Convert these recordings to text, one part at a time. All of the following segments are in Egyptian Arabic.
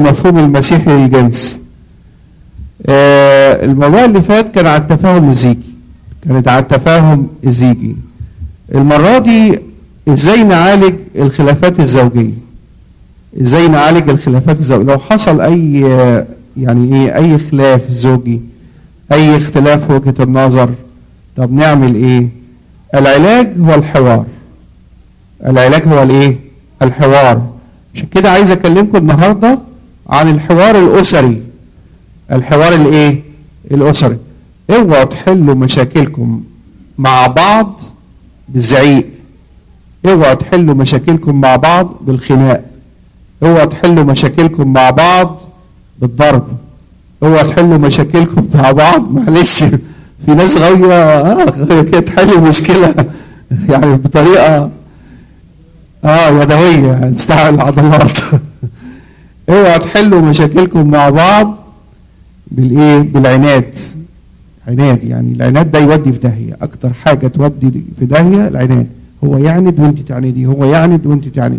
المفهوم المسيحي للجنس آه، الموضوع اللي فات كان على التفاهم الزيجي كانت على التفاهم الزيجي المرة دي ازاي نعالج الخلافات الزوجية ازاي نعالج الخلافات الزوجية لو حصل اي آه، يعني ايه اي خلاف زوجي اي اختلاف في وجهة النظر طب نعمل ايه العلاج هو الحوار العلاج هو الايه الحوار عشان كده عايز اكلمكم النهارده عن الحوار الاسري الحوار الايه الاسري اوعوا تحلوا مشاكلكم مع بعض بالزعيق اوعوا تحلوا مشاكلكم مع بعض بالخناق اوعوا تحلوا مشاكلكم مع بعض بالضرب اوعوا تحلوا مشاكلكم مع بعض معلش في ناس غاويه اه كده تحل المشكله يعني بطريقه اه يدويه يعني تستعمل العضلات اوعوا تحلوا مشاكلكم مع بعض بالايه بالعناد عناد يعني العناد ده يودي في داهيه اكتر حاجه تودي في داهيه العناد هو يعند وانت تعندي هو يعند وانت تعندي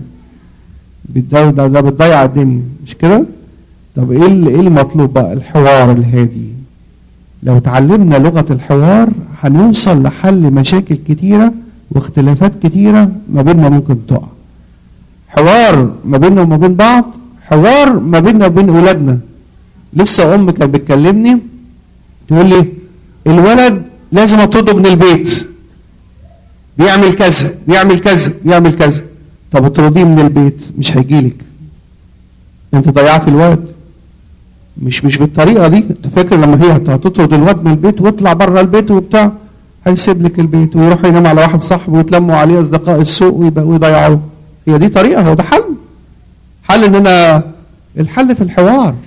ده ده, ده بتضيع الدنيا مش كده طب ايه ال- ايه المطلوب بقى الحوار الهادي لو تعلمنا لغه الحوار هنوصل لحل مشاكل كتيره واختلافات كتيره ما بيننا ممكن تقع حوار ما بيننا وما بين بعض حوار ما بيننا وبين اولادنا لسه ام كانت بتكلمني تقول لي الولد لازم اطرده من البيت بيعمل كذا بيعمل كذا بيعمل كذا طب اطرديه من البيت مش هيجيلك انت ضيعت الولد مش مش بالطريقه دي انت فاكر لما هي هتطرد الواد من البيت واطلع بره البيت وبتاع هيسيب لك البيت ويروح ينام على واحد صاحبه ويتلموا عليه اصدقاء السوق ويبقى- ويضيعوه هي دي طريقه هو ده حل حل ان انا الحل في الحوار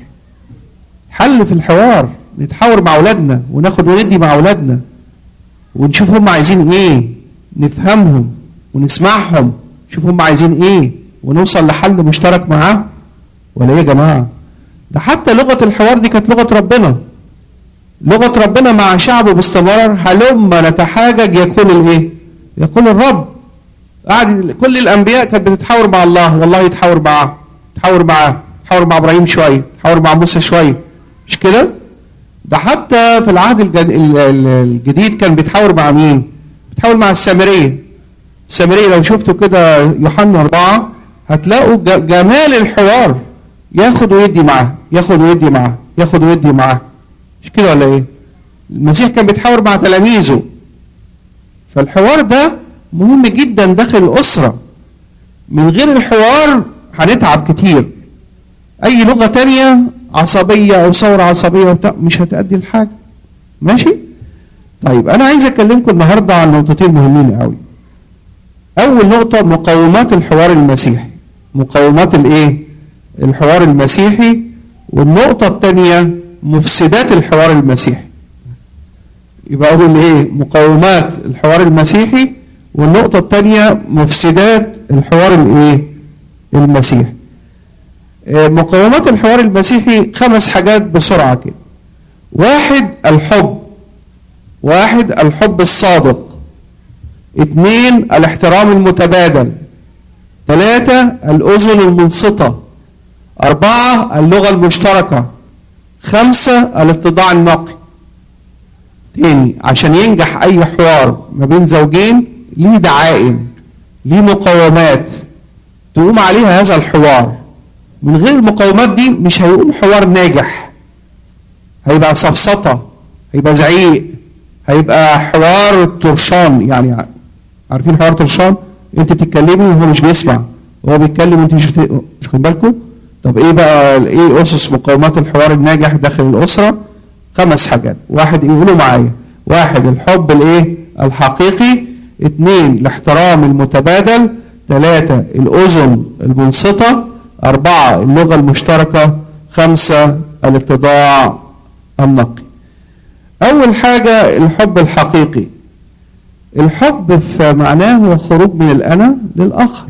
حل في الحوار نتحاور مع اولادنا وناخد وندي مع اولادنا ونشوف هم عايزين ايه نفهمهم ونسمعهم نشوف هم عايزين ايه ونوصل لحل مشترك معاه ولا ايه يا جماعه ده حتى لغه الحوار دي كانت لغه ربنا لغه ربنا مع شعبه باستمرار هلما نتحاجج يقول الايه يقول الرب قاعد كل الانبياء كانت بتتحاور مع الله والله يتحاور معاه يتحاور معاه يتحاور مع ابراهيم شويه يتحاور مع موسى شويه مش كده ده حتى في العهد الجد- ال- ال- الجديد كان بيتحاور مع مين بيتحاور مع السامريه السامريه لو شفتوا كده يوحنا أربعة هتلاقوا ج- جمال الحوار ياخد ويدي معاه ياخد ويدي معاه ياخد ويدي معاه مش كده ولا ايه المسيح كان بيتحاور مع تلاميذه فالحوار ده مهم جدا داخل الأسرة من غير الحوار هنتعب كتير أي لغة تانية عصبية أو ثورة عصبية وبتاع مش هتأدي لحاجة ماشي؟ طيب أنا عايز أكلمكم النهاردة عن نقطتين مهمين قوي أول نقطة مقومات الحوار المسيحي مقومات الإيه؟ الحوار المسيحي والنقطة الثانية مفسدات الحوار المسيحي يبقى أقول إيه؟ مقومات الحوار المسيحي والنقطة الثانية مفسدات الحوار الإيه؟ المسيحي آه، مقومات الحوار المسيحي خمس حاجات بسرعة كده واحد الحب واحد الحب الصادق اثنين الاحترام المتبادل ثلاثة الأذن المنصتة أربعة اللغة المشتركة خمسة الاتضاع النقي تاني عشان ينجح أي حوار ما بين زوجين ليه دعائم ليه مقومات تقوم عليها هذا الحوار من غير المقومات دي مش هيقوم حوار ناجح هيبقى سفسطة هيبقى زعيق هيبقى حوار طرشان يعني عارفين حوار طرشان انت بتتكلمي وهو مش بيسمع وهو بيتكلم وانت مش بت... مش واخد بالكم طب ايه بقى ايه اسس مقومات الحوار الناجح داخل الاسره خمس حاجات واحد يقولوا معايا واحد الحب الايه الحقيقي اثنين الاحترام المتبادل ثلاثة الأذن المنصتة أربعة اللغة المشتركة خمسة الاتضاع النقي أول حاجة الحب الحقيقي الحب في معناه هو خروج من الأنا للآخر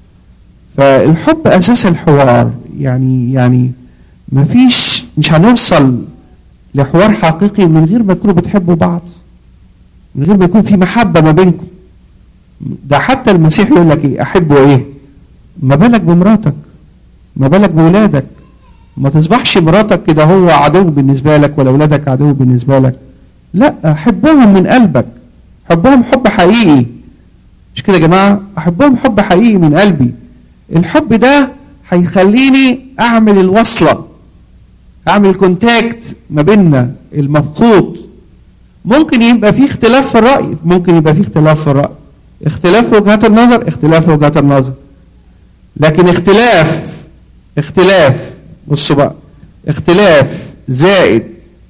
فالحب أساس الحوار يعني يعني مفيش مش هنوصل لحوار حقيقي من غير ما تكونوا بتحبوا بعض من غير ما يكون في محبة ما بينكم ده حتى المسيح يقول لك ايه احبوا ايه ما بالك بمراتك ما بالك بولادك ما تصبحش مراتك كده هو عدو بالنسبة لك ولا أولادك عدو بالنسبة لك لا حبهم من قلبك حبهم حب حقيقي مش كده يا جماعة أحبهم حب حقيقي من قلبي الحب ده هيخليني أعمل الوصلة أعمل كونتاكت ما بيننا المفقود ممكن يبقى في اختلاف في الرأي ممكن يبقى في اختلاف في الرأي اختلاف في وجهات النظر اختلاف في وجهات النظر لكن اختلاف اختلاف بصوا بقى اختلاف زائد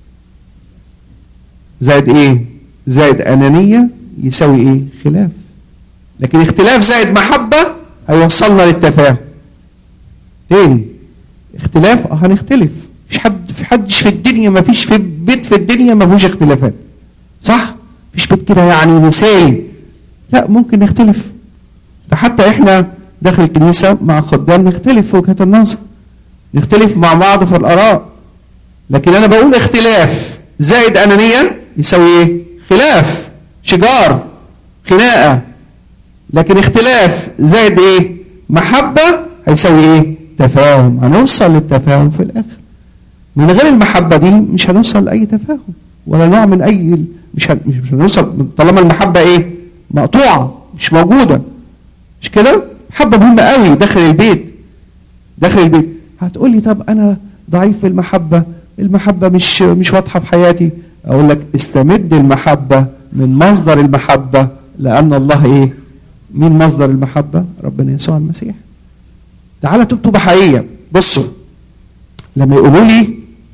زائد ايه زائد انانيه يساوي ايه خلاف لكن اختلاف زائد محبه هيوصلنا للتفاهم تاني اختلاف اه هنختلف مفيش حد في حدش في الدنيا ما فيش في بيت في الدنيا ما فيهوش اختلافات صح مفيش بيت كده يعني مثالي لا ممكن نختلف ده حتى احنا داخل الكنيسه مع خدام نختلف في وجهات النظر نختلف مع بعض في الاراء لكن انا بقول اختلاف زائد انانيه يساوي ايه خلاف شجار خناقه لكن اختلاف زائد ايه محبه هيساوي ايه تفاهم هنوصل للتفاهم في الاخر من غير المحبه دي مش هنوصل لاي تفاهم ولا نوع من اي مش هن- مش مش هنوصل طالما المحبه ايه مقطوعه مش موجوده مش كده محبه مهمه قوي داخل البيت داخل البيت هتقول لي طب انا ضعيف في المحبه المحبه مش مش واضحه في حياتي اقول لك استمد المحبه من مصدر المحبه لان الله ايه مين مصدر المحبه ربنا يسوع المسيح تعالى تكتب حقيقيه بصوا لما يقولوا لي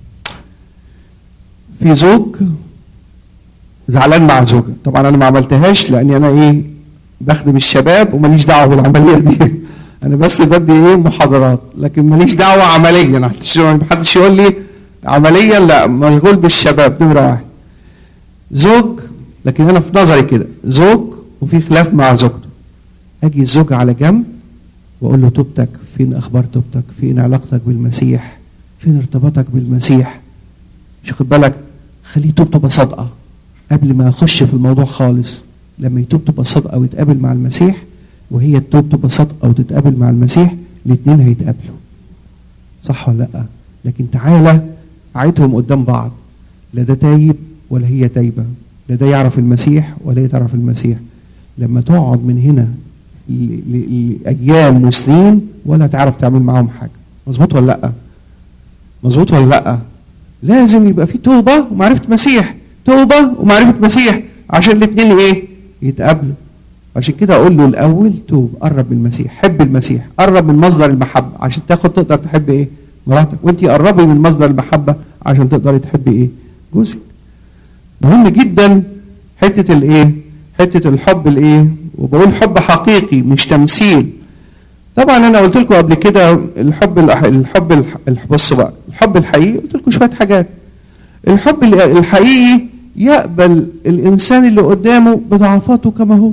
في زوج زعلان مع زوجة طبعا انا ما عملتهاش لاني انا ايه بخدم الشباب وماليش دعوه بالعمليه دي انا بس بدي ايه محاضرات لكن ماليش دعوه عمليا محدش محدش يقول لي عمليا لا مشغول بالشباب نمره واحد زوج لكن انا في نظري كده زوج وفي خلاف مع زوجته اجي الزوج على جنب واقول له توبتك فين اخبار توبتك فين علاقتك بالمسيح فين ارتباطك بالمسيح مش خد بالك خليه توبته تبقى صادقه قبل ما اخش في الموضوع خالص لما يتوب تبقى صادقه ويتقابل مع المسيح وهي تتوب تبقى صادقه وتتقابل مع المسيح الاثنين هيتقابلوا صح ولا لا لكن تعالى عيتهم قدام بعض لا ده تايب ولا هي تايبه لا ده يعرف المسيح ولا هي تعرف المسيح لما تقعد من هنا ل- ل- لايام وسنين ولا تعرف تعمل معاهم حاجه مظبوط ولا لا مظبوط ولا لا لازم يبقى في توبه ومعرفه مسيح توبه ومعرفه مسيح عشان الاثنين ايه يتقابلوا عشان كده اقول له الاول توب قرب من المسيح حب المسيح قرب من مصدر المحبه عشان تاخد تقدر تحب ايه مراتك وانت قربي من مصدر المحبه عشان تقدري تحبي ايه جوزك مهم جدا حته الايه حته الحب الايه وبقول حب حقيقي مش تمثيل طبعا انا قلت لكم قبل كده الحب الح- الحب الح- الح- بصوا بقى الحب الحقيقي قلت لكم شويه حاجات الحب ال- الحقيقي يقبل الانسان اللي قدامه بضعفاته كما هو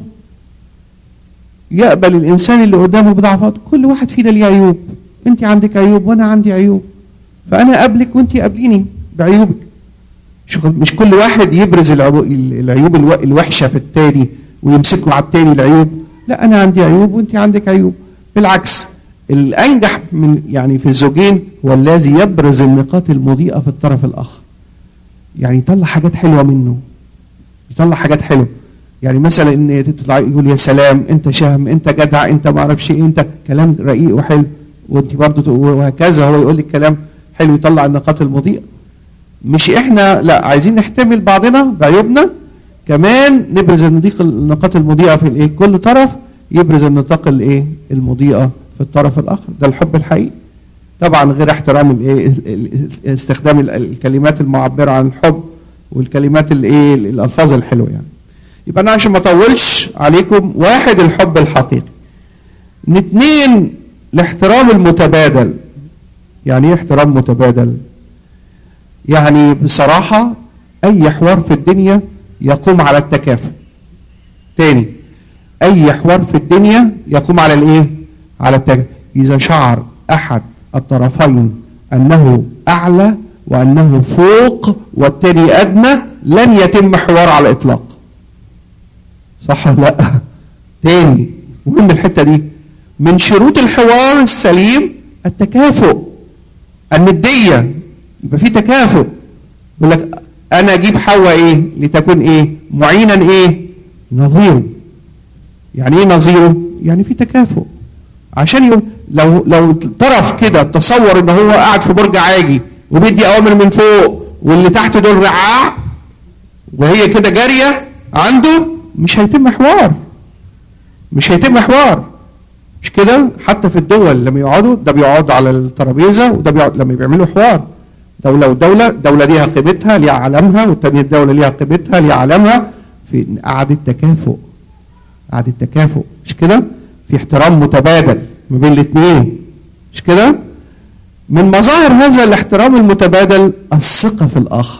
يقبل الانسان اللي قدامه بضعفاته كل واحد فينا ليه عيوب انت عندك عيوب وانا عندي عيوب فانا قابلك وانت قابليني بعيوبك مش مش كل واحد يبرز العيوب العيوب الو- الوحشه في التاني ويمسكوا على التاني العيوب لا انا عندي عيوب وانت عندك عيوب بالعكس الانجح من يعني في الزوجين هو الذي يبرز النقاط المضيئه في الطرف الاخر يعني يطلع حاجات حلوه منه يطلع حاجات حلوه يعني مثلا ان تطلع يقول يا سلام انت شهم انت جدع انت ما اعرفش ايه انت كلام رقيق وحلو وانت برضه تقول- وهكذا هو يقول لك كلام حلو يطلع النقاط المضيئه مش احنا لا عايزين نحتمل بعضنا بعيوبنا كمان نبرز النضيق النقاط المضيئه في الايه كل طرف يبرز النطاق الايه المضيئه في الطرف الاخر ده الحب الحقيقي طبعا غير احترام الايه ال- ال- استخدام ال- الكلمات المعبره عن الحب والكلمات الايه الالفاظ الحلوه يعني يبقى انا عشان ما اطولش عليكم واحد الحب الحقيقي اثنين الاحترام المتبادل يعني ايه احترام متبادل يعني بصراحة أي حوار في الدنيا يقوم على التكافؤ تاني أي حوار في الدنيا يقوم على الإيه؟ على التكافؤ إذا شعر أحد الطرفين أنه أعلى وأنه فوق والتاني أدنى لن يتم حوار على الإطلاق صح ولا لا تاني مهم الحتة دي من شروط الحوار السليم التكافؤ النديه يبقى في تكافؤ يقول لك انا اجيب حواء ايه لتكون ايه معينا ايه نظيره يعني ايه نظيره يعني في تكافؤ عشان يقول لو لو طرف كده تصور ان هو قاعد في برج عاجي وبيدي اوامر من فوق واللي تحت دول رعاع وهي كده جاريه عنده مش هيتم حوار مش هيتم حوار مش كده حتى في الدول لما يقعدوا ده بيقعد على الترابيزه وده بيقعد لما بيعملوا حوار دوله ودوله دوله ليها قيمتها ليها علامها والتانيه الدوله ليها قيمتها ليها علامها في قعده تكافؤ قعده تكافؤ مش كده في احترام متبادل ما بين الاثنين مش كده من مظاهر هذا الاحترام المتبادل الثقه في الاخر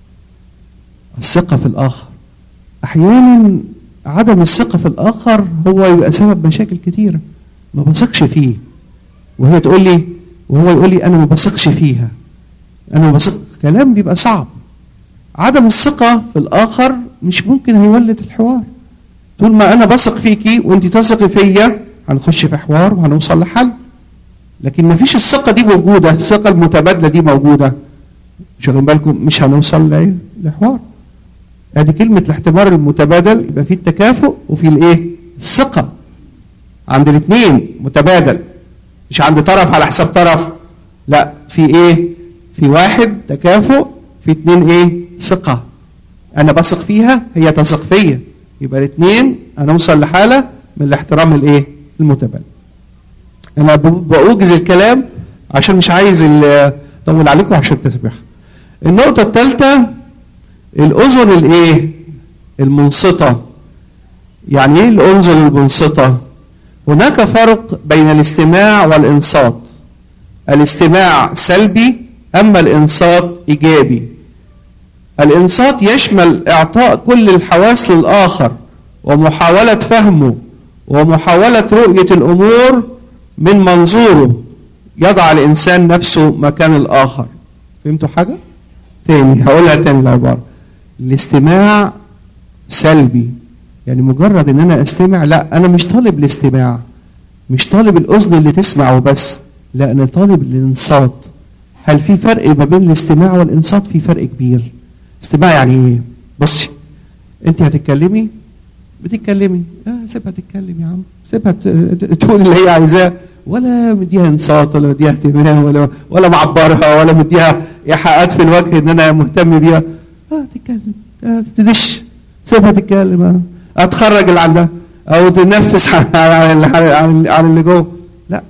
الثقه في الاخر احيانا عدم الثقه في الاخر هو يبقى سبب مشاكل كتيره ما بثقش فيه وهي تقول لي وهو يقول لي انا ما بثقش فيها انا ما بثق كلام بيبقى صعب عدم الثقه في الاخر مش ممكن هيولد الحوار طول ما انا بثق فيكي وانت تثقي فيا هنخش في حوار وهنوصل لحل لكن ما فيش الثقه دي موجوده الثقه المتبادله دي موجوده مش واخدين بالكم مش هنوصل لايه لحوار ادي كلمه الاحتمار المتبادل يبقى في التكافؤ وفي الايه الثقه عند الاثنين متبادل مش عند طرف على حساب طرف لا في ايه في واحد تكافؤ في اثنين ايه ثقه انا بثق فيها هي تثق فيا يبقى الاثنين هنوصل لحاله من الاحترام الايه المتبادل انا باوجز الكلام عشان مش عايز اطول عليكم عشان التسبيح النقطه الثالثه الاذن الايه المنصته يعني ايه الاذن المنصته هناك فرق بين الاستماع والانصات الاستماع سلبي اما الانصات ايجابي الانصات يشمل اعطاء كل الحواس للاخر ومحاوله فهمه ومحاوله رؤيه الامور من منظوره يضع الانسان نفسه مكان الاخر فهمتوا حاجه تاني هقولها تاني العباره الاستماع سلبي يعني مجرد ان انا استمع لا انا مش طالب الاستماع مش طالب الاذن اللي تسمع وبس لا انا طالب الانصات هل في فرق ما بين الاستماع والانصات في فرق كبير استماع يعني ايه بصي انت هتتكلمي بتتكلمي اه سيبها تتكلم يا عم سيبها تقول اللي هي عايزاه ولا مديها انصات ولا مديها اهتمام ولا ولا معبرها ولا مديها ايحاءات في الوجه ان انا مهتم بيها اه تتكلم اه تدش سيبها تتكلم اه اتخرج اللي عندها او تنفس عن عن اللي جوه لا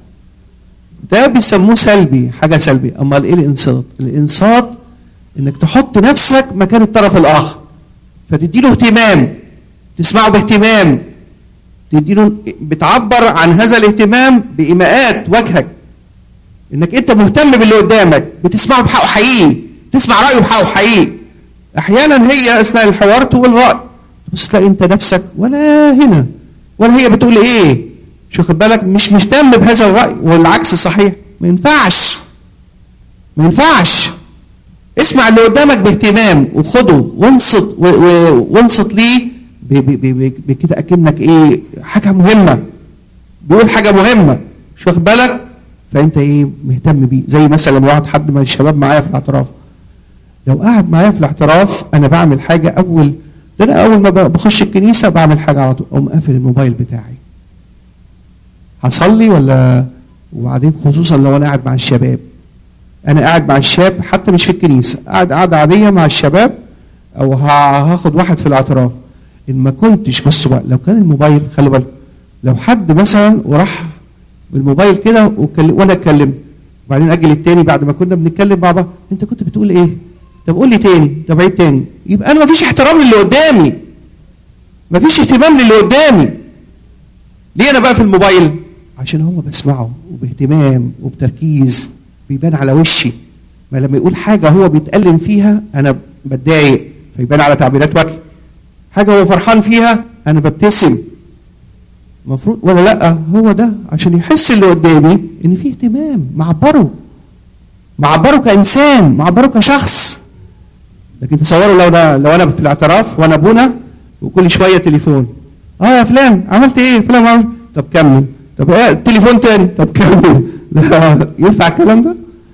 ده بيسموه سلبي حاجه سلبي امال ايه الانصات الانصات انك تحط نفسك مكان الطرف الاخر فتدي له اهتمام تسمعه باهتمام تديله بتعبر عن هذا الاهتمام بايماءات وجهك انك انت مهتم باللي قدامك بتسمعه بحقه حقيقي تسمع رايه بحقه حقيقي احيانا هي اثناء الحوار تقول راي بس تلاقي انت نفسك ولا هنا ولا هي بتقول ايه مش واخد بالك مش مهتم بهذا الراي والعكس صحيح ما ينفعش ما ينفعش اسمع اللي قدامك باهتمام وخده وانصت وانصت ليه بكده اكنك ايه حاجه مهمه بيقول حاجه مهمه مش واخد بالك فانت ايه مهتم بيه زي مثلا واحد حد من الشباب معايا في الاعتراف لو قاعد معايا في الاعتراف انا بعمل حاجه اول ده انا اول ما بخش الكنيسه بعمل حاجه على طول اقوم قافل الموبايل بتاعي هصلي ولا وبعدين خصوصا لو انا قاعد مع الشباب انا قاعد مع الشاب حتى مش في الكنيسه قاعد قاعده عاديه مع الشباب او هاخد واحد في الاعتراف ان ما كنتش بصوا بقى لو كان الموبايل خلي بالك لو حد مثلا وراح بالموبايل كده وانا اتكلمت وبعدين اجل التاني بعد ما كنا بنتكلم مع بعض انت كنت بتقول ايه؟ طب قول لي تاني طب عيد تاني يبقى انا ما فيش احترام للي قدامي ما فيش اهتمام للي قدامي ليه انا بقى في الموبايل؟ عشان هو بسمعه وباهتمام وبتركيز بيبان على وشي ما لما يقول حاجه هو بيتألم فيها انا بتضايق فيبان على تعبيرات وجهي حاجه هو فرحان فيها انا ببتسم المفروض ولا لا هو ده عشان يحس اللي قدامي ان في اهتمام معبره معبره كانسان معبره كشخص لكن تصوروا لو انا لو انا في الاعتراف وانا ابونا وكل شويه تليفون اه يا فلان عملت ايه فلان عمل طب كمل طب ايه تليفون تاني طب كمل لا ينفع الكلام ده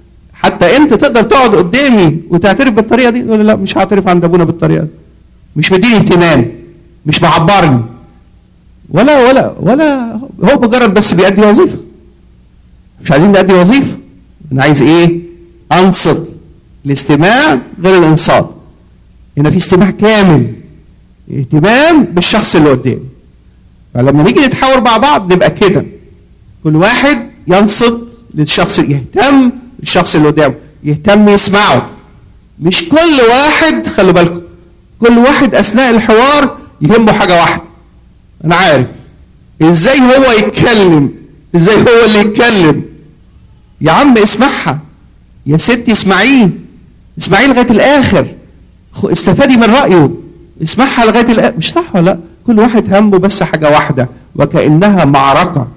حتى انت تقدر تقعد قدامي وتعترف بالطريقه دي يقول لا مش هعترف عند ابونا بالطريقه دي مش مديني اهتمام مش معبرني ولا ولا ولا هو مجرد بس بيأدي وظيفه مش عايزين نأدي وظيفه انا عايز ايه انصت الاستماع غير الانصات هنا في استماع كامل اهتمام بالشخص اللي قدامي فلما نيجي نتحاور مع بعض نبقى كده كل واحد ينصت للشخص يهتم بالشخص اللي قدامه يهتم يسمعه مش كل واحد خلي بالكم كل واحد اثناء الحوار يهمه حاجه واحده انا عارف ازاي هو يتكلم ازاي هو اللي يتكلم يا عم اسمعها يا ستي اسمعيه اسمعيه لغايه الاخر استفادي من رايه اسمعها لغايه الاخر مش صح ولا لا كل واحد همه بس حاجه واحده وكانها معركه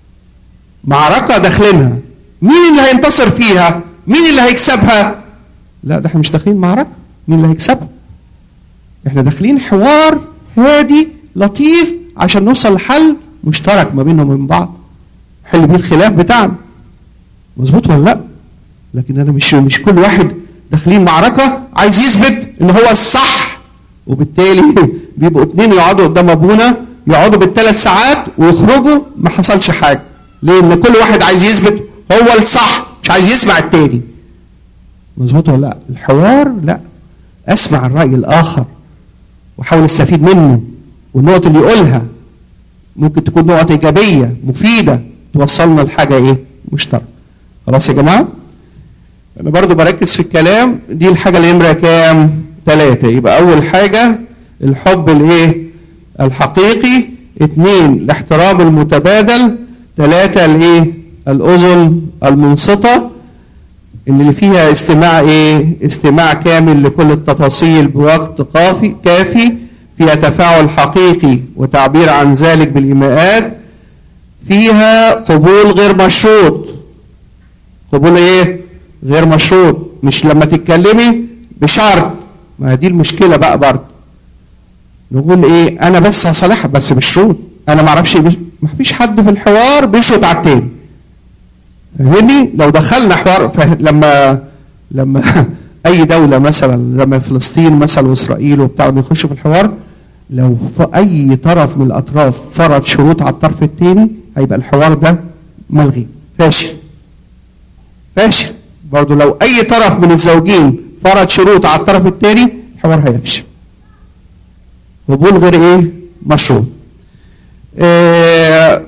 معركه داخلينها مين اللي هينتصر فيها مين اللي هيكسبها لا ده احنا مش داخلين معركه مين اللي هيكسبها احنا داخلين حوار هادي لطيف عشان نوصل لحل مشترك ما بيننا وبين بعض حل بيه الخلاف بتاعنا مظبوط ولا لا لكن انا مش مش كل واحد داخلين معركه عايز يثبت ان هو الصح وبالتالي بيبقوا اتنين يقعدوا قدام ابونا يقعدوا بالثلاث ساعات ويخرجوا ما حصلش حاجه لان كل واحد عايز يثبت هو الصح مش عايز يسمع التاني مظبوط ولا لا الحوار لا اسمع الراي الاخر واحاول استفيد منه والنقط اللي يقولها ممكن تكون نقط ايجابيه مفيده توصلنا لحاجه ايه مشتركه خلاص يا جماعه انا برضو بركز في الكلام دي الحاجه اللي نمره كام ثلاثة يبقى اول حاجه الحب الايه الحقيقي اثنين الاحترام المتبادل ثلاثة الايه الاذن المنصته اللي فيها استماع ايه استماع كامل لكل التفاصيل بوقت كافي كافي فيها تفاعل حقيقي وتعبير عن ذلك بالايماءات فيها قبول غير مشروط قبول ايه غير مشروط مش لما تتكلمي بشرط ما دي المشكله بقى برضه نقول ايه انا بس هصالحها بس بشروط انا ما اعرفش ما فيش حد في الحوار بيشرط على التاني فاهمني لو دخلنا حوار لما لما اي دوله مثلا زي فلسطين مثلا واسرائيل وبتاع بيخشوا في الحوار لو في اي طرف من الاطراف فرض شروط على الطرف الثاني هيبقى الحوار ده ملغي فاشل فاشل برضه لو اي طرف من الزوجين فرض شروط على الطرف الثاني الحوار هيفشل قبول غير ايه مشروط إيه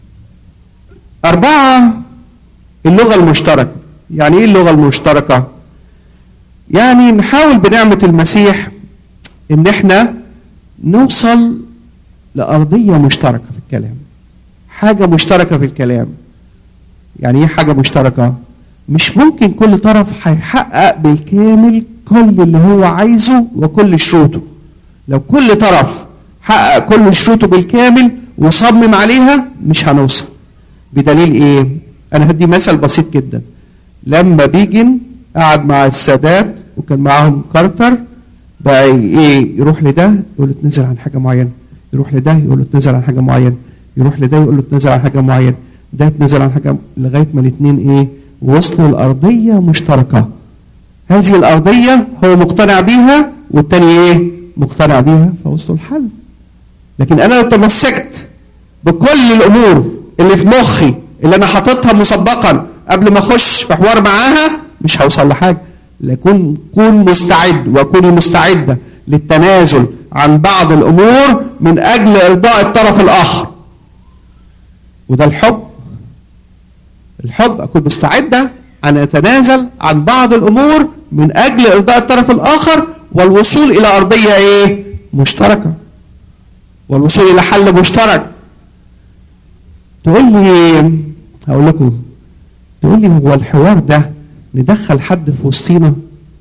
أربعة اللغة المشتركة يعني إيه اللغة المشتركة؟ يعني نحاول بنعمة المسيح إن إحنا نوصل لأرضية مشتركة في الكلام حاجة مشتركة في الكلام يعني إيه حاجة مشتركة؟ مش ممكن كل طرف هيحقق بالكامل كل اللي هو عايزه وكل شروطه لو كل طرف حقق كل شروطه بالكامل وصمم عليها مش هنوصل بدليل ايه انا هدي مثل بسيط جدا لما بيجن قعد مع السادات وكان معاهم كارتر بقى ايه يروح لده يقول له اتنزل عن حاجه معينه يروح لده يقول له اتنزل عن حاجه معينه يروح لده يقول له اتنزل عن حاجه معينه ده اتنزل عن حاجه لغايه ما الاثنين ايه وصلوا لارضيه مشتركه هذه الارضيه هو مقتنع بيها والتاني ايه مقتنع بيها فوصلوا الحل لكن انا لو تمسكت بكل الامور اللي في مخي اللي انا حاططها مسبقا قبل ما اخش في حوار معاها مش هوصل لحاجه لكن كون مستعد وكوني مستعده للتنازل عن بعض الامور من اجل ارضاء الطرف الاخر وده الحب الحب اكون مستعده ان اتنازل عن بعض الامور من اجل ارضاء الطرف الاخر والوصول الى ارضيه ايه مشتركه والوصول الى حل مشترك تقول لي هقول لكم تقول لي هو الحوار ده ندخل حد في وسطينا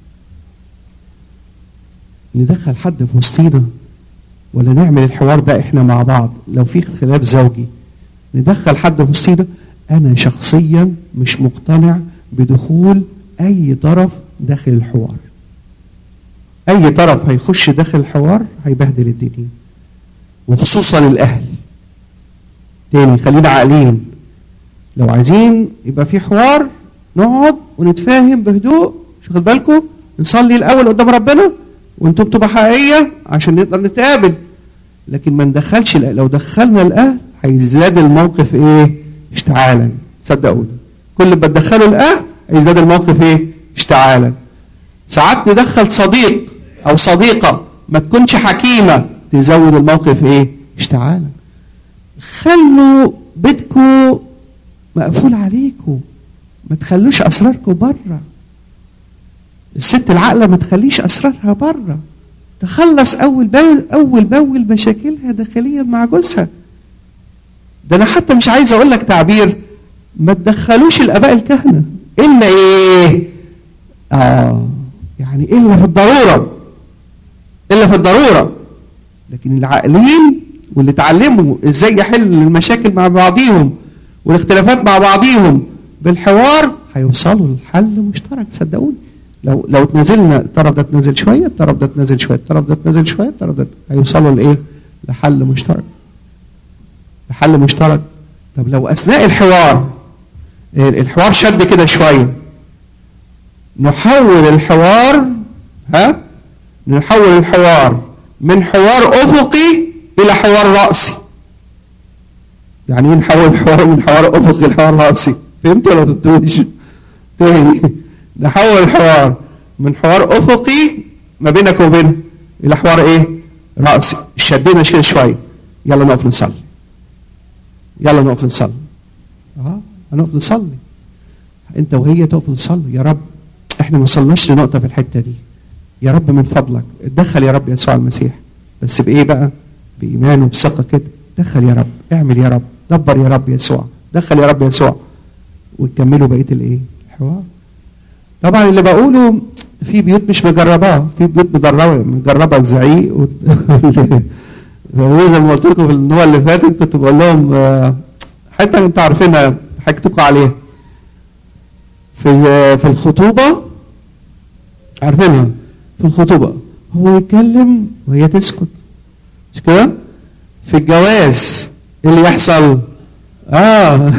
ندخل حد في وسطينا ولا نعمل الحوار ده احنا مع بعض لو في خلاف زوجي ندخل حد في وسطينا انا شخصيا مش مقتنع بدخول اي طرف داخل الحوار اي طرف هيخش داخل الحوار هيبهدل الدنيا وخصوصا الاهل تاني خلينا عاقلين لو عايزين يبقى في حوار نقعد ونتفاهم بهدوء مش واخد بالكم نصلي الاول قدام ربنا ونتوب توبه حقيقيه عشان نقدر نتقابل لكن ما ندخلش الأهل. لو دخلنا الاهل هيزداد الموقف ايه اشتعالا صدقوني كل ما تدخلوا الاهل هيزداد الموقف ايه اشتعالا ساعات ندخل صديق او صديقه ما تكونش حكيمه تزود الموقف ايه اشتعالا خلوا بيتكم مقفول عليكم ما تخلوش اسراركم بره الست العاقله ما تخليش اسرارها بره تخلص اول باول اول باول مشاكلها داخليا مع جوزها ده انا حتى مش عايز اقول لك تعبير ما تدخلوش الاباء الكهنه الا ايه اه يعني الا في الضروره الا في الضروره لكن العاقلين واللي اتعلموا ازاي يحل المشاكل مع بعضيهم والاختلافات مع بعضيهم بالحوار هيوصلوا لحل مشترك صدقوني لو لو اتنازلنا الطرف ده اتنازل شويه الطرف ده اتنازل شويه الطرف ده اتنازل شويه الطرف ده هيوصلوا لايه؟ لحل مشترك لحل مشترك طب لو اثناء الحوار الحوار شد كده شويه نحول الحوار ها نحول الحوار من حوار افقي الى حوار راسي يعني ايه نحول الحوار من حوار افقي لحوار راسي فهمت ولا فهمتوش تاني نحول الحوار من حوار افقي ما بينك وبينه الى حوار ايه راسي شدينا كده شويه يلا نقف نصلي يلا نقف نصلي اه هنقف نصلي انت وهي تقفوا تصلوا يا رب احنا ما وصلناش لنقطه في الحته دي يا رب من فضلك اتدخل يا رب يسوع المسيح بس بايه بقى بايمان وبثقه كده دخل يا رب اعمل يا رب دبر يا رب يسوع دخل يا رب يسوع وتكملوا بقيه الايه الحوار طبعا اللي بقوله في بيوت مش مجرباه في بيوت مجربه مجربه الزعيق و... زي ما قلت لكم في النوع اللي فاتت كنت بقول لهم حتى انتوا عارفينها حكيت لكم عليها في في الخطوبه عارفينها في الخطوبه هو يتكلم وهي تسكت مش كده؟ في الجواز ايه اللي يحصل؟ اه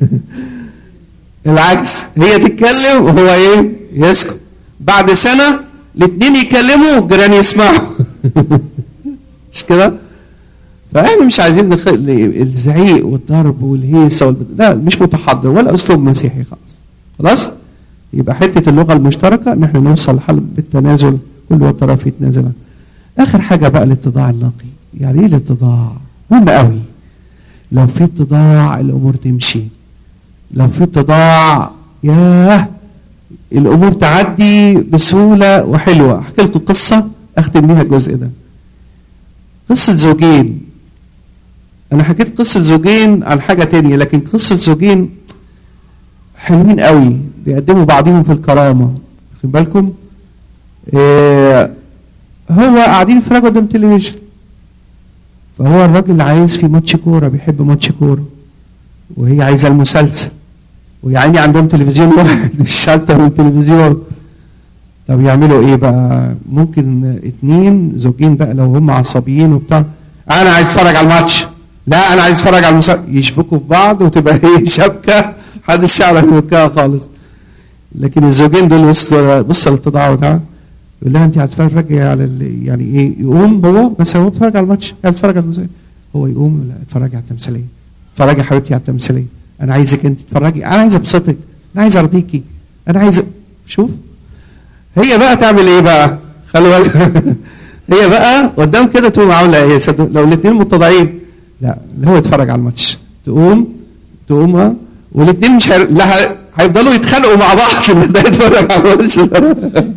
العكس هي تتكلم وهو ايه؟ يسكت بعد سنه الاثنين يكلموا والجيران يسمعوا مش كده؟ فاحنا مش عايزين نخل... الزعيق والضرب والهيصه والبد... لا مش متحضر ولا اسلوب مسيحي خالص خلاص؟ يبقى حته اللغه المشتركه ان احنا نوصل لحل بالتنازل كل الطرف يتنازل اخر حاجه بقى الاتضاع النقي يعني ايه الاتضاع؟ مهم قوي لو في اتضاع الامور تمشي لو في اتضاع ياه الامور تعدي بسهوله وحلوه احكي لكم قصه اختم بيها الجزء ده قصه زوجين انا حكيت قصه زوجين عن حاجه تانية لكن قصه زوجين حلوين قوي بيقدموا بعضهم في الكرامه واخد بالكم إيه هو قاعدين يتفرجوا قدام تلفزيون فهو الراجل عايز في ماتش كوره بيحب ماتش كوره وهي عايزه المسلسل ويا عيني عندهم تلفزيون واحد مش شالته من التلفزيون طب يعملوا ايه بقى ممكن اتنين زوجين بقى لو هم عصبيين وبتاع انا عايز اتفرج على الماتش لا انا عايز اتفرج على المسلسل يشبكوا في بعض وتبقى ايه شبكه محدش يعرف يفكها خالص لكن الزوجين دول بص بص الاتضاع بتاعه يقول لها انت هتتفرجي على ال- يعني ايه يقوم هو بس هو بيتفرج على الماتش عايز اتفرج على المسلسل هو يقوم يقول لها اتفرجي على التمثيليه اتفرجي يا حبيبتي على التمثيليه انا عايزك انت تتفرجي انا عايز ابسطك انا عايز ارضيكي انا عايز شوف هي بقى تعمل ايه بقى خلي بالك هي بقى قدام كده تقوم عامله ايه صدق لو الاثنين متضايقين لا اللي هو يتفرج على الماتش تقوم تقوم ها والاثنين مش هير... لا ه- هيفضلوا يتخانقوا مع بعض ده يتفرج على الماتش ده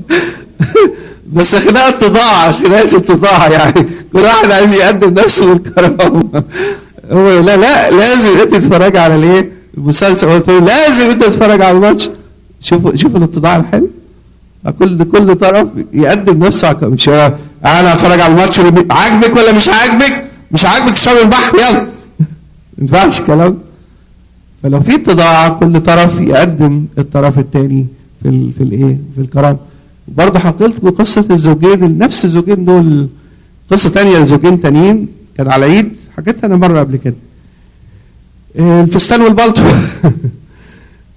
بس خناقه اتضاع خناقه اتضاع يعني كل واحد عايز يقدم نفسه بالكرامه هو لا لا لازم انت تتفرج على الايه المسلسل قلت له لازم انت تتفرج على الماتش شوفوا شوفوا الاتضاع الحلو كل كل طرف يقدم نفسه على مش هو انا هتفرج على الماتش والبي- عاجبك ولا مش عاجبك مش عاجبك اشرب البحر يلا ما ينفعش الكلام فلو في اتضاع كل طرف يقدم الطرف الثاني في ال في الايه في الكرامه برضه حكيت لكم قصه الزوجين نفس الزوجين دول قصه ثانيه لزوجين تانيين كان على عيد حكيتها انا مره قبل كده آه، الفستان والبلطو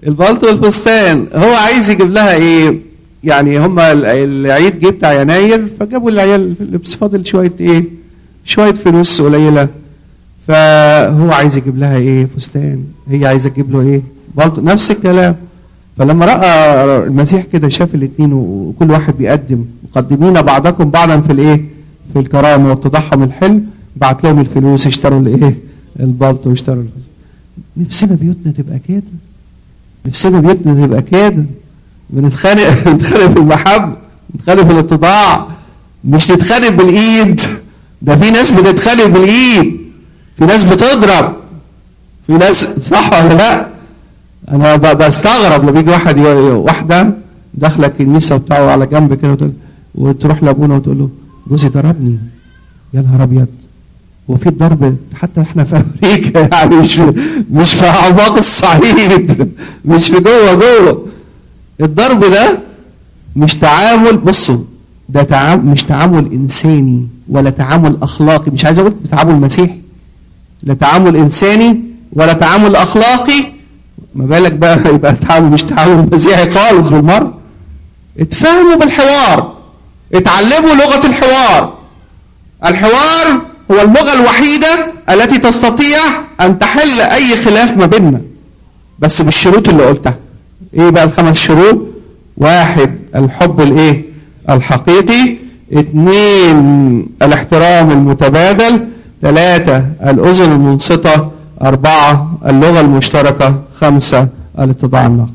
البلطو والفستان هو عايز يجيب لها ايه يعني هم العيد جه بتاع يناير فجابوا العيال بس فاضل شويه ايه شويه فلوس قليله فهو عايز يجيب لها ايه فستان هي عايزه تجيب له ايه بلطو نفس الكلام فلما راى المسيح كده شاف الاثنين وكل واحد بيقدم مقدمين بعضكم بعضا في الايه في الكرامه والتضحم الحلم بعت لهم الفلوس اشتروا الايه البلطو واشتروا الفلوس نفسنا بيوتنا تبقى كده نفسنا بيوتنا تبقى كده بنتخانق نتخانق في المحبة نتخانق في الاتضاع مش نتخانق بالايد ده في ناس بتتخانق بالايد في ناس بتضرب في ناس صح ولا لا انا بستغرب لما بيجي واحد واحده داخله الكنيسه وبتاعه على جنب كده وتقول وتروح لابونا وتقول له جوزي ضربني يا نهار ابيض وفي الضرب حتى احنا في امريكا يعني مش مش في اعماق الصعيد مش في جوه جوه الضرب ده مش تعامل بصوا ده تعامل مش تعامل انساني ولا تعامل اخلاقي مش عايز اقول تعامل مسيحي لا تعامل انساني ولا تعامل اخلاقي ما بالك بقى يبقى تعامل مش تعامل مسيحي خالص بالمره اتفهموا بالحوار اتعلموا لغه الحوار الحوار هو اللغه الوحيده التي تستطيع ان تحل اي خلاف ما بيننا بس بالشروط اللي قلتها ايه بقى الخمس شروط واحد الحب الايه الحقيقي اثنين الاحترام المتبادل ثلاثة الأذن المنصتة أربعة اللغة المشتركة خمسة الاتضاع النقي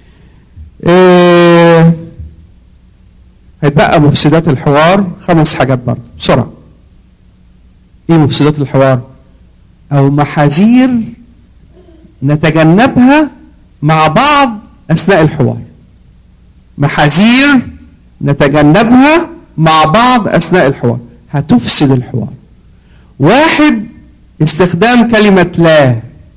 إيه هيتبقى مفسدات الحوار خمس حاجات برضه بسرعة ايه مفسدات الحوار او محاذير نتجنبها مع بعض اثناء الحوار محاذير نتجنبها مع بعض اثناء الحوار هتفسد الحوار واحد استخدام كلمة لا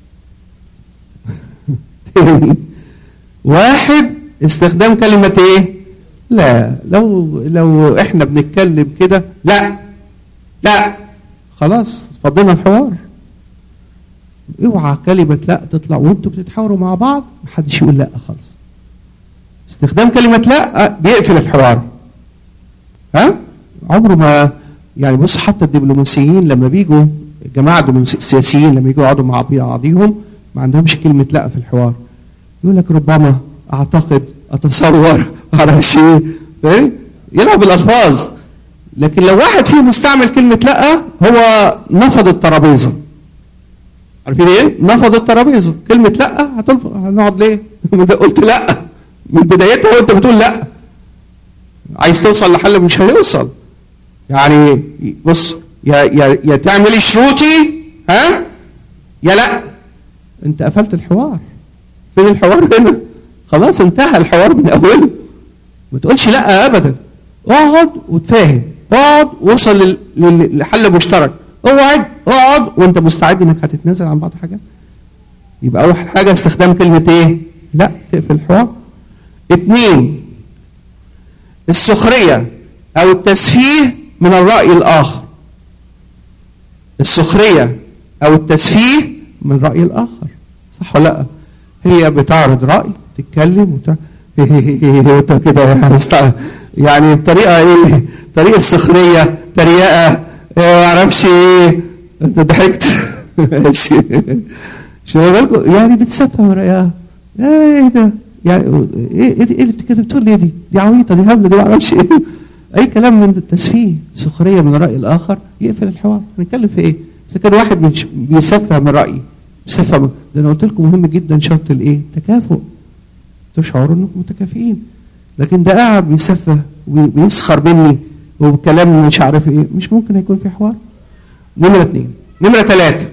تاني واحد استخدام كلمة ايه لا لو لو احنا بنتكلم كده لا لا خلاص فضينا الحوار اوعى كلمة لا تطلع وانتوا بتتحاوروا مع بعض محدش يقول لا خالص استخدام كلمة لا بيقفل الحوار ها عمره ما يعني بص حتى الدبلوماسيين لما بيجوا الجماعة السياسيين لما يجوا يقعدوا مع بعضيهم ما عندهمش كلمة لا في الحوار يقول لك ربما اعتقد اتصور معرفش ايه فاهم يلعب بالالفاظ لكن لو واحد فيهم استعمل كلمة لا هو نفض الترابيزة عارفين ايه؟ نفض الترابيزة كلمة لا هتنفض هنقعد ليه؟ قلت لا من بدايتها وانت بتقول لا عايز توصل لحل مش هيوصل يعني بص يا يا يا تعملي شروطي ها يا لا انت قفلت الحوار فين الحوار هنا خلاص انتهى الحوار من اوله ما تقولش لا ابدا اقعد وتفاهم اقعد وصل لحل مشترك اقعد اقعد وانت مستعد انك هتتنازل عن بعض الحاجات يبقى اول حاجه استخدام كلمه ايه لا تقفل الحوار اثنين السخريه او التسفيه من الراي الاخر السخريه او التسفيه من الراي الاخر صح ولا لا هي بتعرض راي تتكلم وتع... انت كده يعني يعني بطريقه ايه طريقه سخريه تريقه ما اعرفش ايه انت ضحكت ماشي شو بالكم يعني بتسفه ورقها ايه ده يعني ايه ايه اللي كده بتقول لي دي دي عويطه دي هبله دي ما اعرفش ايه اي كلام من التسفيه سخريه من الراي الاخر يقفل الحوار هنتكلم في ايه اذا كان واحد بيسفه من رايي بيسفه من ده انا قلت لكم مهم جدا شرط الايه تكافؤ تشعروا انكم متكافئين لكن ده قاعد بيسفه ويسخر مني وبكلام مش عارف ايه مش ممكن هيكون في حوار نمرة اثنين نمرة ثلاثة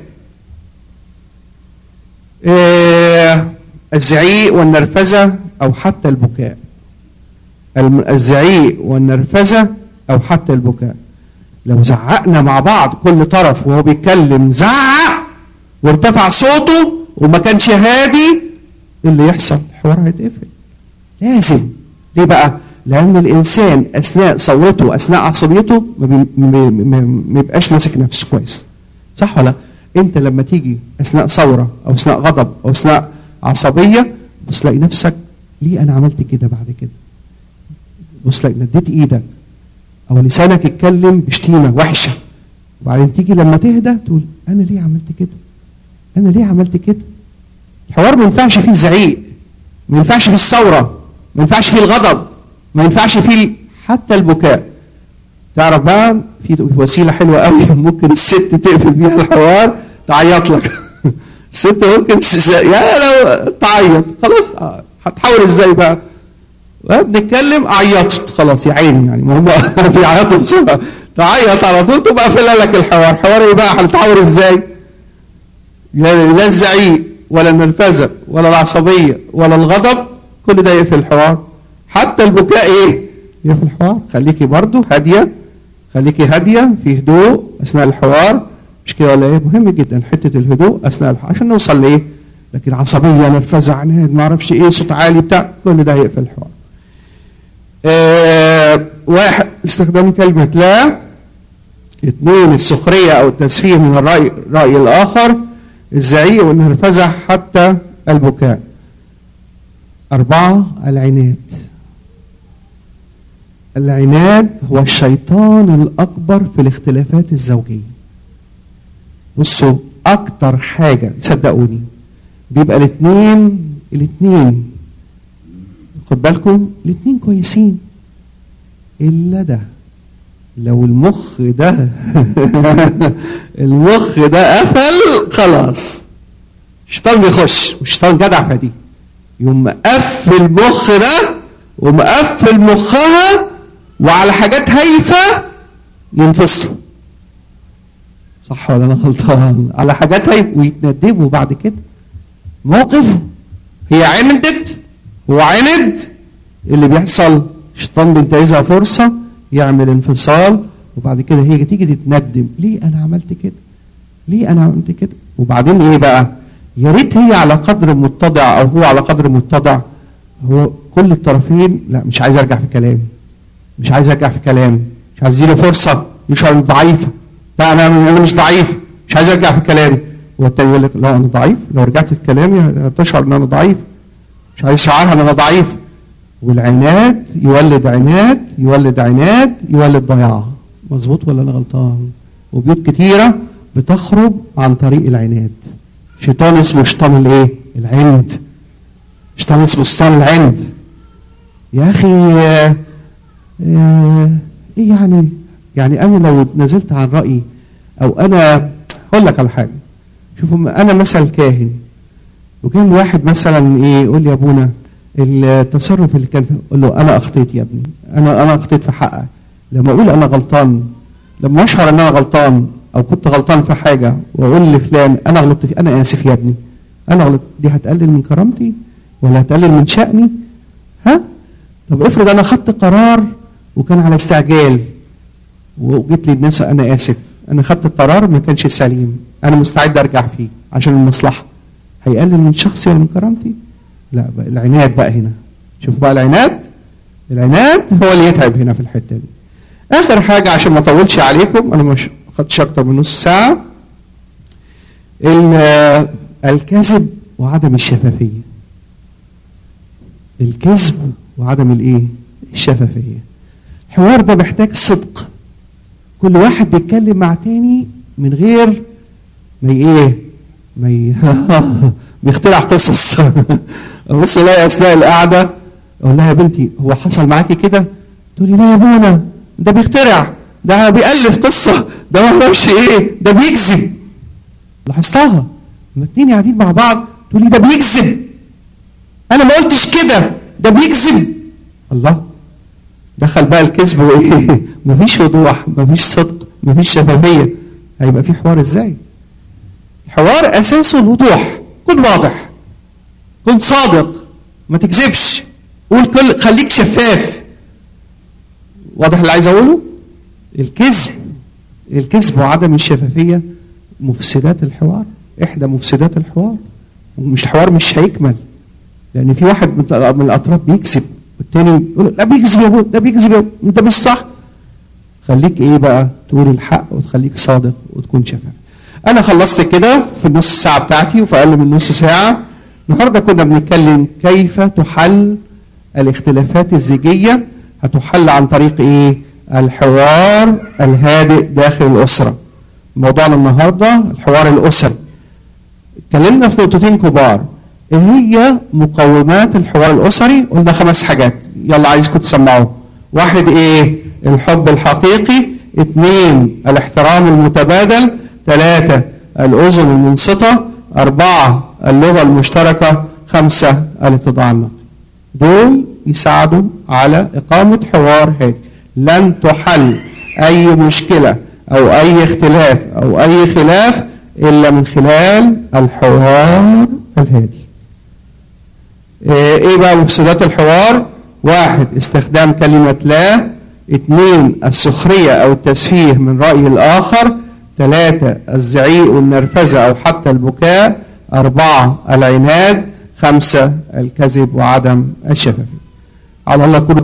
إيه الزعيق والنرفزة أو حتى البكاء الزعيق والنرفزة أو حتى البكاء لو زعقنا مع بعض كل طرف وهو بيتكلم زعق وارتفع صوته وما كانش هادي اللي يحصل الحوار هيتقفل لازم ليه بقى لان الانسان اثناء ثورته واثناء عصبيته ما بيبقاش ماسك نفسه كويس صح ولا انت لما تيجي اثناء ثوره او اثناء غضب او اثناء عصبيه بص تلاقي نفسك ليه انا عملت كده بعد كده بص تلاقي مديت ايدك او لسانك اتكلم بشتيمه وحشه وبعدين تيجي لما تهدى تقول انا ليه عملت كده انا ليه عملت كده الحوار ما ينفعش فيه الزعيق ما ينفعش فيه الثوره ما ينفعش فيه الغضب ما ينفعش فيه حتى البكاء تعرف بقى في وسيله حلوه قوي ممكن الست تقفل بيها الحوار تعيط لك الست ممكن يا لو تعيط خلاص هتحاول ازاي بقى بنتكلم عيطت خلاص يا عيني يعني ما هم بيعيطوا بسرعه تعيط على طول تبقى قافله لك الحوار حوار ايه بقى هنتحاور ازاي لا الزعيق ولا النرفزه ولا العصبيه ولا الغضب كل ده يقفل الحوار حتى البكاء ايه يقفل الحوار خليكي برضو هاديه خليكي هاديه في هدوء اثناء الحوار مش كده ولا ايه مهم جدا حته الهدوء اثناء الحوار عشان نوصل لايه لكن عصبيه نرفزه عناد ما اعرفش ايه صوت عالي بتاع كل ده هيقفل الحوار آه واحد استخدام كلمة لا اثنين السخرية أو التسفيه من الرأي رأي الآخر الزعيق والنرفزة حتى البكاء أربعة العناد العناد هو الشيطان الأكبر في الاختلافات الزوجية بصوا أكتر حاجة صدقوني بيبقى الاثنين الاثنين خد بالكم الاثنين كويسين الا ده لو المخ ده المخ ده قفل خلاص الشيطان بيخش والشيطان جدع في دي يقوم مقفل المخ ده ومقفل مخها وعلى حاجات هايفه ينفصلوا صح ولا انا غلطان على حاجات هايفه ويتندبوا بعد كده موقف هي عمدت هو عند اللي بيحصل الشيطان بينتهزها فرصة يعمل انفصال وبعد كده هي تيجي تتندم ليه أنا عملت كده؟ ليه أنا عملت كده؟ وبعدين إيه بقى؟ يا ريت هي على قدر متضع أو هو على قدر متضع هو كل الطرفين لا مش عايز أرجع في كلامي مش عايز أرجع في كلامي مش عايز له فرصة يشعر إنه ضعيفة لا أنا أنا مش ضعيف مش عايز أرجع في كلامي والتاني يقول لك لا أنا ضعيف لو رجعت في كلامي هتشعر إن أنا ضعيف مش عايز شعارها ان انا ضعيف والعناد يولد عناد يولد عناد يولد ضياع مظبوط ولا انا غلطان وبيوت كتيره بتخرج عن طريق العناد شيطان اسمه شيطان الايه العند شيطان اسمه شيطان العند يا اخي آه آه ايه يعني يعني انا لو نزلت عن رايي او انا هقول لك على حاجه شوفوا انا مثل كاهن وكان واحد مثلا ايه يقول لي يا ابونا التصرف اللي كان اقول له انا اخطيت يا ابني انا انا اخطيت في حقك لما اقول انا غلطان لما اشعر ان انا غلطان او كنت غلطان في حاجه واقول لفلان انا غلطت في انا اسف يا ابني انا غلطت دي هتقلل من كرامتي ولا هتقلل من شأني ها طب افرض انا خدت قرار وكان على استعجال وجيت لي الناس انا اسف انا خدت القرار ما كانش سليم انا مستعد ارجع فيه عشان المصلحه هيقلل من شخصي ولا من كرامتي لا بقى العناد بقى هنا شوف بقى العناد العناد هو اللي يتعب هنا في الحته دي اخر حاجه عشان ما اطولش عليكم انا مش خدتش اكتر من نص ساعه الكذب وعدم الشفافيه الكذب وعدم الايه الشفافيه الحوار ده محتاج صدق كل واحد بيتكلم مع تاني من غير ما ايه ما ي... بيخترع قصص بص الاقي اثناء القعده اقول لها يا بنتي هو حصل معاكي كده؟ تقول لي لا يا ابونا ده بيخترع ده بيألف قصه ده ما اعرفش ايه ده بيكذب لاحظتها لما اتنين قاعدين مع بعض تقول لي ده بيكذب انا ما قلتش كده ده بيكذب الله دخل بقى الكذب وايه مفيش وضوح مفيش صدق مفيش شفافيه هيبقى في حوار ازاي حوار اساسه الوضوح كن واضح كن صادق ما تكذبش قول كل خليك شفاف واضح اللي عايز اقوله الكذب الكذب وعدم الشفافيه مفسدات الحوار احدى مفسدات الحوار ومش الحوار مش هيكمل لان في واحد من الاطراف بيكذب والتاني يقول لا بيكذب يا ابو ده بيكذب يا ابو انت مش صح خليك ايه بقى تقول الحق وتخليك صادق وتكون شفاف انا خلصت كده في النص ساعه بتاعتي وفي اقل من نص ساعه النهارده كنا بنتكلم كيف تحل الاختلافات الزيجيه هتحل عن طريق ايه الحوار الهادئ داخل الاسره موضوعنا النهارده الحوار الاسري اتكلمنا في نقطتين كبار ايه هي مقومات الحوار الاسري قلنا خمس حاجات يلا عايزكم تسمعوه واحد ايه الحب الحقيقي اثنين الاحترام المتبادل ثلاثة الأذن المنصتة أربعة اللغة المشتركة خمسة الاتضاع النقي دول يساعدوا على إقامة حوار هادي لن تحل أي مشكلة أو أي اختلاف أو أي خلاف إلا من خلال الحوار الهادي ايه بقى مفسدات الحوار واحد استخدام كلمة لا اثنين السخرية او التسفيه من رأي الاخر ثلاثة الزعيق والنرفزة او حتى البكاء اربعة العناد خمسة الكذب وعدم الشفافية على الله كل